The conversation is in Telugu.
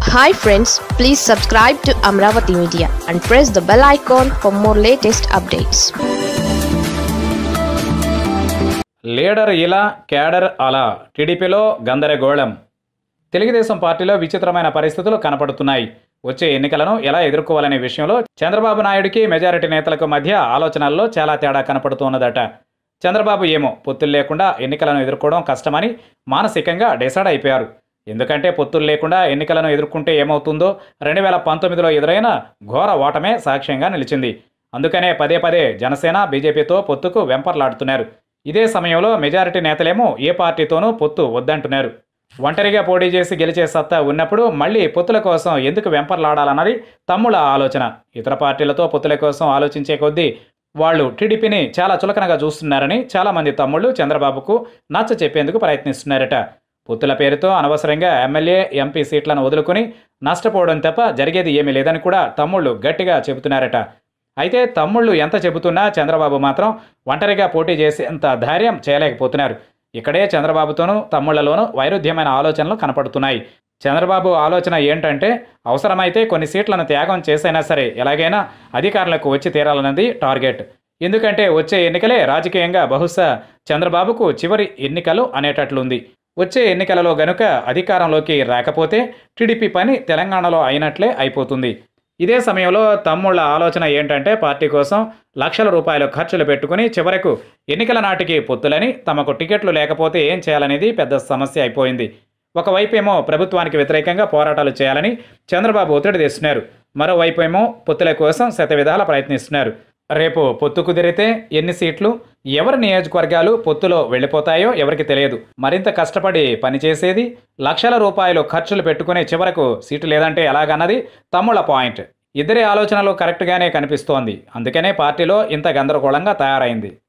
hi friends please subscribe to Amaravati media and press the bell icon for more latest updates leader ఇలా క్యాడర్ అలా టీడీపీలో గందరగోళం తెలుగుదేశం పార్టీలో విచిత్రమైన పరిస్థితులు కనపడుతున్నాయి వచ్చే ఎన్నికలను ఎలా ఎదుర్కోవాలనే విషయంలో చంద్రబాబు నాయుడికి మెజారిటీ నేతలకు మధ్య ఆలోచనల్లో చాలా తేడా కనపడుతున్నదట చంద్రబాబు ఏమో పొత్తులు లేకుండా ఎన్నికలను ఎదుర్కోవడం కష్టమని మానసికంగా డిసైడ్ అయిపోయారు ఎందుకంటే పొత్తులు లేకుండా ఎన్నికలను ఎదుర్కొంటే ఏమవుతుందో రెండు వేల పంతొమ్మిదిలో ఎదురైన ఘోర ఓటమే సాక్ష్యంగా నిలిచింది అందుకనే పదే పదే జనసేన బీజేపీతో పొత్తుకు వెంపర్లాడుతున్నారు ఇదే సమయంలో మెజారిటీ నేతలేమో ఏ పార్టీతోనూ పొత్తు వద్దంటున్నారు ఒంటరిగా పోటీ చేసి గెలిచే సత్తా ఉన్నప్పుడు మళ్ళీ పొత్తుల కోసం ఎందుకు వెంపర్లాడాలన్నది తమ్ముళ్ళ ఆలోచన ఇతర పార్టీలతో పొత్తుల కోసం ఆలోచించే కొద్దీ వాళ్ళు టీడీపీని చాలా చులకనగా చూస్తున్నారని చాలామంది తమ్ముళ్ళు చంద్రబాబుకు నచ్చ చెప్పేందుకు ప్రయత్నిస్తున్నారట పొత్తుల పేరుతో అనవసరంగా ఎమ్మెల్యే ఎంపీ సీట్లను వదులుకుని నష్టపోవడం తప్ప జరిగేది ఏమీ లేదని కూడా తమ్ముళ్ళు గట్టిగా చెబుతున్నారట అయితే తమ్ముళ్ళు ఎంత చెబుతున్నా చంద్రబాబు మాత్రం ఒంటరిగా పోటీ చేసేంత ధైర్యం చేయలేకపోతున్నారు ఇక్కడే చంద్రబాబుతోనూ తమ్ముళ్లలోనూ వైరుధ్యమైన ఆలోచనలు కనపడుతున్నాయి చంద్రబాబు ఆలోచన ఏంటంటే అవసరమైతే కొన్ని సీట్లను త్యాగం చేసైనా సరే ఎలాగైనా అధికారులకు వచ్చి తీరాలన్నది టార్గెట్ ఎందుకంటే వచ్చే ఎన్నికలే రాజకీయంగా బహుశా చంద్రబాబుకు చివరి ఎన్నికలు అనేటట్లుంది వచ్చే ఎన్నికలలో గనుక అధికారంలోకి రాకపోతే టీడీపీ పని తెలంగాణలో అయినట్లే అయిపోతుంది ఇదే సమయంలో తమ్ముళ్ళ ఆలోచన ఏంటంటే పార్టీ కోసం లక్షల రూపాయలు ఖర్చులు పెట్టుకుని చివరకు ఎన్నికల నాటికి పొత్తులని తమకు టికెట్లు లేకపోతే ఏం చేయాలనేది పెద్ద సమస్య అయిపోయింది ఒకవైపేమో ప్రభుత్వానికి వ్యతిరేకంగా పోరాటాలు చేయాలని చంద్రబాబు ఒత్తిడి తెస్తున్నారు మరోవైపు ఏమో పొత్తుల కోసం శతవిధాల ప్రయత్నిస్తున్నారు రేపు పొత్తు కుదిరితే ఎన్ని సీట్లు ఎవరి నియోజకవర్గాలు పొత్తులో వెళ్ళిపోతాయో ఎవరికి తెలియదు మరింత కష్టపడి పనిచేసేది లక్షల రూపాయలు ఖర్చులు పెట్టుకునే చివరకు సీటు లేదంటే ఎలాగన్నది తమ్ముళ్ళ పాయింట్ ఇద్దరి ఆలోచనలు కరెక్ట్గానే కనిపిస్తోంది అందుకనే పార్టీలో ఇంత గందరగోళంగా తయారైంది